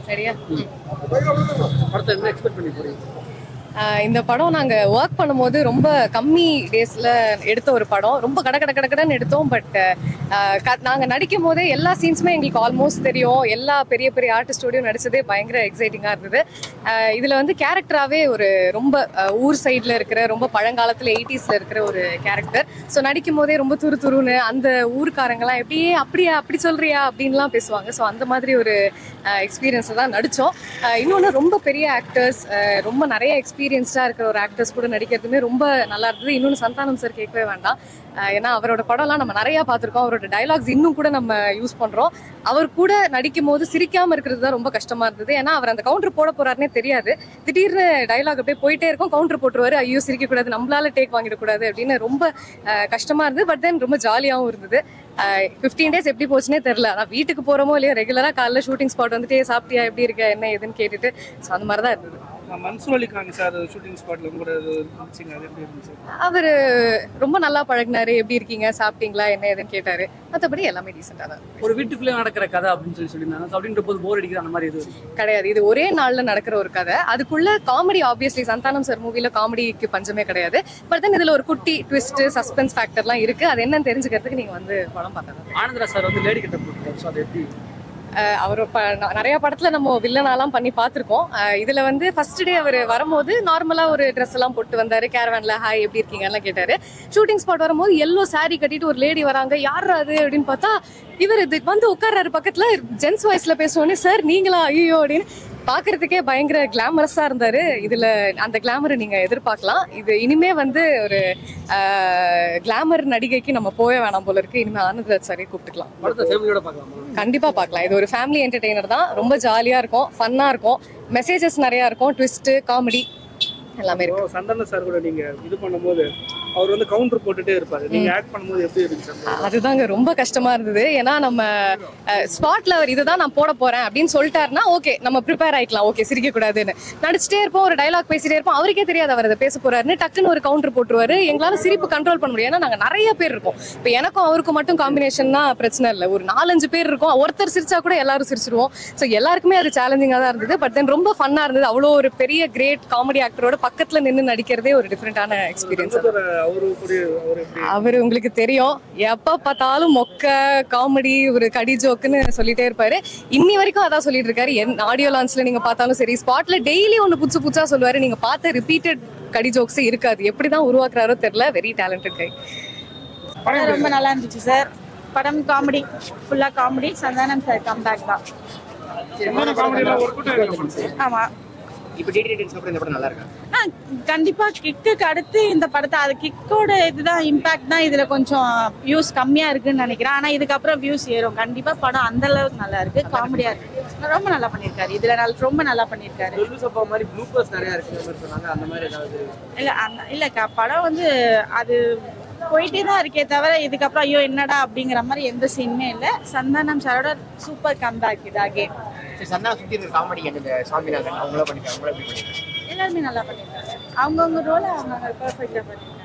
சரியா படத்தை என்ன எக்ஸ்பெக்ட் பண்ணி போறீங்க ஆஹ் இந்த படம் நாங்க ஒர்க் பண்ணும்போது ரொம்ப கம்மி டேஸ்ல எடுத்த ஒரு படம் ரொம்ப கட கட கட கடன்னு எடுத்தோம் பட் நாங்க நடிக்கும் போதே எல்லா சீன்ஸுமே எங்களுக்கு ஆல்மோஸ்ட் தெரியும் எல்லா பெரிய பெரிய ஆர்டிஸ்டோடையும் நடிச்சதே பயங்கர எக்ஸைட்டிங்கா இருந்தது ஆஹ் இதுல வந்து கேரக்டராகவே ஒரு ரொம்ப ஆஹ் ஊர் சைட்ல இருக்கிற ரொம்ப பழங்காலத்துல எயிட்டிஸ்ல இருக்கிற ஒரு கேரக்டர் ஸோ நடிக்கும் போதே ரொம்ப துரு துருன்னு அந்த ஊர்க்காரங்கலாம் எப்படியே அப்படியா அப்படி சொல்றியா அப்படின்லாம் பேசுவாங்க ஸோ அந்த மாதிரி ஒரு எக்ஸ்பீரியன்ஸ் தான் நடித்தோம் இன்னொன்று ரொம்ப பெரிய ஆக்டர்ஸ் ரொம்ப நிறைய எக்ஸ்பீரியன்ஸ்டாக இருக்கிற ஒரு ஆக்டர்ஸ் கூட நடிக்கிறதுமே ரொம்ப நல்லா இருந்தது இன்னொன்று சந்தானம் சார் கேட்கவே வேண்டாம் அஹ் ஏன்னா அவரோட படம்லாம் நம்ம நிறையா பார்த்துருக்கோம் அவரோட டைலாக்ஸ் இன்னும் கூட நம்ம யூஸ் பண்ணுறோம் அவர் கூட நடிக்கும் போது சிரிக்காமல் இருக்கிறது தான் ரொம்ப கஷ்டமாக இருந்தது ஏன்னா அவர் அந்த கவுண்டர் போட போறாருனே தெரியாது திடீர்னு டைலாக் அப்படியே போயிட்டே இருக்கும் கவுண்டர் போட்டுருவாரு ஐயோ சிரிக்கக்கூடாது நம்மளால டேக் வாங்கிடக்கூடாது அப்படின்னு ரொம்ப அஹ், கஷ்டமா இருந்தது பட் தென் ரொம்ப ஜாலியாகவும் இருந்தது ஃபிஃப்டீன் டேஸ் எப்படி போச்சுனே தெரில ஆனால் வீட்டுக்கு போகிறோமோ இல்லையோ ரெகுலராக காலைல ஷூட்டிங் ஸ்பாட் வந்துட்டு சாப்பிட்டியா எப்படி இருக்க என்ன ஏதுன்னு கேட்டுட்டு ஸோ அந்த மாதிரி தான் இருந்தது நான் மன்சூர் அலிகான் சார் ஷூட்டிங் ஸ்பாட்ல கூட இருந்துச்சுங்க அது எப்படி இருந்துச்சு அவர் ரொம்ப நல்லா பழகுனாரு எப்படி இருக்கீங்க சாப்பிட்டீங்களா என்ன ஏதுன்னு கேட்டாரு மற்றபடி எல்லாமே டீசெண்டாக தான் ஒரு வீட்டுக்குள்ளே நடக்கிற கதை அப்படின்னு சொல்லி சொல்லியிருந்தாங்க So அப்படின்ற போது போர் அடிக்குது அந்த மாதிரி இது கிடையாது இது ஒரே நாள்ல நடக்கிற ஒரு கதை அதுக்குள்ள காமெடி ஆப்வியஸ்லி சந்தானம் சார் மூவில காமெடிக்கு பஞ்சமே கிடையாது பட் தென் இதுல ஒரு குட்டி ட்விஸ்ட் சஸ்பென்ஸ் ஃபேக்டர்லாம் இருக்கு அது என்னன்னு தெரிஞ்சுக்கிறதுக்கு நீங்க வந்து படம் பார்த்தா ஆனந்தரா சார் வந்து லேடி கட்ட போட்டுருக்காரு ஸோ அது எப்படி அவர் நிறைய படத்துல நம்ம வில்லனாலாம் பண்ணி பார்த்துருக்கோம் இதுல வந்து ஃபர்ஸ்ட் டே அவர் வரும்போது நார்மலா ஒரு ட்ரெஸ் எல்லாம் போட்டு வந்தாரு கேரவேன்ல ஹாய் எப்படி இருக்கீங்கலாம் கேட்டாரு ஷூட்டிங் ஸ்பாட் வரும்போது எல்லோ saree கட்டிட்டு ஒரு லேடி வராங்க யார் அது அப்படின்னு பார்த்தா இவர் இது வந்து உட்கார்றாரு பக்கத்துல ஜென்ஸ் வாய்ஸ்ல பேசுவோன்னே சார் நீங்களா ஐயோ அப்படின்னு பார்க்கறதுக்கே பயங்கர கிளாமரஸா இருந்தாரு இதுல அந்த கிளாமரை நீங்க எதிர்பார்க்கலாம் இது இனிமே வந்து ஒரு கிளாமர் நடிகைக்கு நம்ம போய வேணாம் போல இருக்கு இனிமே ஆனந்தராஜ் சாரே கூப்பிட்டுக்கலாம் படத்தை ஃபேமிலியோட பார்க்கலாமா கண்டிப்பா பார்க்கலாம் இது ஒரு ஃபேமிலி என்டர்டெய்னர் தான் ரொம்ப ஜாலியா இருக்கும் ஃபன்னா இருக்கும் மெசேஜஸ் நிறைய இருக்கும் ட்விஸ்ட் காமெடி எல்லாமே இருக்கும் இப்போ சந்தான சார் கூட நீங்க இது பண்ணும்போது அவர் வந்து கவுண்டர் போட்டுட்டே இருப்பாரு நீங்க ஆக்ட் பண்ணும்போது எப்படி இருந்துச்சு அந்த அதுதாங்க ரொம்ப கஷ்டமா இருந்தது ஏன்னா நம்ம ஸ்பாட்ல அவர் இதுதான் நான் போட போறேன் அப்படின்னு சொல்லிட்டாருன்னா ஓகே நம்ம ப்ரிப்பேர் ஆயிக்கலாம் ஓகே சிரிக்க கூடாதுன்னு நடிச்சிட்டே இருப்போம் ஒரு டைலாக் பேசிட்டே இருப்போம் அவருக்கே தெரியாது அவர் அதை பேச போறாருன்னு டக்குன்னு ஒரு கவுண்டர் போட்டுருவாரு எங்களால சிரிப்பு கண்ட்ரோல் பண்ண முடியும் ஏன்னா நாங்க நிறைய பேர் இருக்கோம் இப்போ எனக்கும் அவருக்கும் மட்டும் காம்பினேஷன்னா பிரச்சனை இல்லை ஒரு நாலஞ்சு பேர் இருக்கோம் ஒருத்தர் சிரிச்சா கூட எல்லாரும் சிரிச்சிருவோம் ஸோ எல்லாருக்குமே அது சேலஞ்சிங்காக தான் இருந்தது பட் தென் ரொம்ப ஃபன்னா இருந்தது அவ்வளோ ஒரு பெரிய கிரேட் காமெடி ஆக்டரோட பக்கத்துல நின்று நடிக்கிறதே ஒரு டிஃப்ரெண்டான எக்ஸ்பீரியன்ஸ் சங்கத்தோட அவரு கூட அவர் எப்படி அவர் உங்களுக்கு தெரியும் எப்ப பார்த்தாலும் மொக்க காமெடி ஒரு கடி ஜோக்குன்னு சொல்லிட்டே இருப்பாரு இன்னி வரைக்கும் அதான் சொல்லிட்டு இருக்காரு என் ஆடியோ லான்ச்ல நீங்க பார்த்தாலும் சரி ஸ்பாட்ல டெய்லி ஒன்னு புதுசு புதுசா சொல்லுவாரு நீங்க பார்த்த ரிப்பீட்டட் கடி ஜோக்ஸே இருக்காது எப்படிதான் உருவாக்குறாரோ தெரியல வெரி டேலண்டட் கை படம் ரொம்ப நல்லா இருந்துச்சு சார் படம் காமெடி ஃபுல்லா காமெடி சந்தானம் சார் கம்பேக் தான் என்னென்ன காமெடியெல்லாம் ஒர்க் அவுட் ஆயிருக்கு ஆமா இப்போ டிடி ரிட்டர்ன்ஸ் அப்புறம் இந்த படம் நல்லா இருக்கா ஆ கண்டிப்பா கிக்குக்கு அடுத்து இந்த படத்தை அது கிக்கோட இதுதான் இம்பாக்ட் தான் இதுல கொஞ்சம் வியூஸ் கம்மியா இருக்குன்னு நினைக்கிறேன் ஆனா இதுக்கப்புறம் வியூஸ் ஏறும் கண்டிப்பா படம் அந்த அளவுக்கு நல்லா இருக்கு காமெடியா இருக்கு ரொம்ப நல்லா பண்ணிருக்காரு இதுல நல்ல- ரொம்ப நல்லா பண்ணிருக்காரு தொல்லு சப்பா மாதிரி ப்ளூப்பர்ஸ் நிறைய இருக்குங்கிற மாதிரி சொன்னாங்க அந்த மாதிரி ஏதாவது இல்ல அந்த இல்லக்கா படம் வந்து அது போயிட்டே தான் இருக்கே தவிர இதுக்கப்புறம் ஐயோ என்னடா அப்படிங்கிற மாதிரி எந்த சீனுமே இல்லை சந்தானம் சாரோட சூப்பர் கம்பேக் இது அகேன் சரி சந்தானம் சுற்றி இருக்க காமெடி இந்த சாமிநாதன் அவங்கள பண்ணிருக்காங்க அவங்கள எப்படி பண்ணிருக்காங்க எல்லாருமே நல்லா பண்ணிருக்காங்க அவங்கவுங்க ரோலை அவங்க பெர்ஃபெக்டாக பண்ணிருக்காங்க